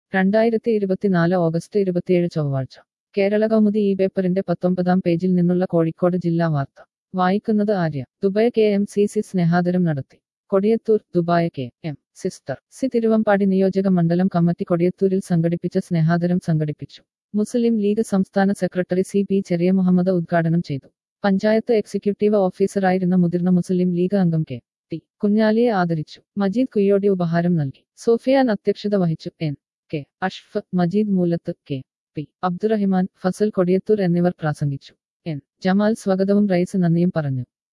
രണ്ടായിരത്തി ഇരുപത്തിനാല് ഓഗസ്റ്റ് ഇരുപത്തിയേഴ് ചൊവ്വാഴ്ച കേരള കൗമുദി ഈ പേപ്പറിന്റെ പത്തൊമ്പതാം പേജിൽ നിന്നുള്ള കോഴിക്കോട് ജില്ലാ വാർത്ത വായിക്കുന്നത് Arya Dubai K M C C സ്നേഹാദരം നടത്തി കൊടിയത്തൂർ ദുബായ് കെ എം സിസ്റ്റർ സി തിരുവമ്പാടി നിയോജക മണ്ഡലം കമ്മിറ്റി കൊടിയത്തൂരിൽ സംഘടിപ്പിച്ച സ്നേഹാദരം സംഘടിപ്പിച്ചു മുസ്ലിം ലീഗ് സംസ്ഥാന secretary C P Cheriya Muhammad ഉദ്ഘാടനം ചെയ്തു പഞ്ചായത്ത് എക്സിക്യൂട്ടീവ് ഓഫീസറായിരുന്ന മുതിർന്ന മുസ്ലിം ലീഗ് അംഗം കെ ടി കുഞ്ഞാലിയെ ആദരിച്ചു മജീദ് കുയ്യോടി ഉപഹാരം നൽകി സോഫിയാൻ അധ്യക്ഷത വഹിച്ചു എൻ കെ അഷ്ഫ് മജീദ് മൂലത്ത് കെ പി അബ്ദുറഹിമാൻ ഫസൽ കൊടിയത്തൂർ എന്നിവർ പ്രാസംഗിച്ചു എൻ ജമാൽ സ്വാഗതവും റൈസ് നന്ദിയും പറഞ്ഞു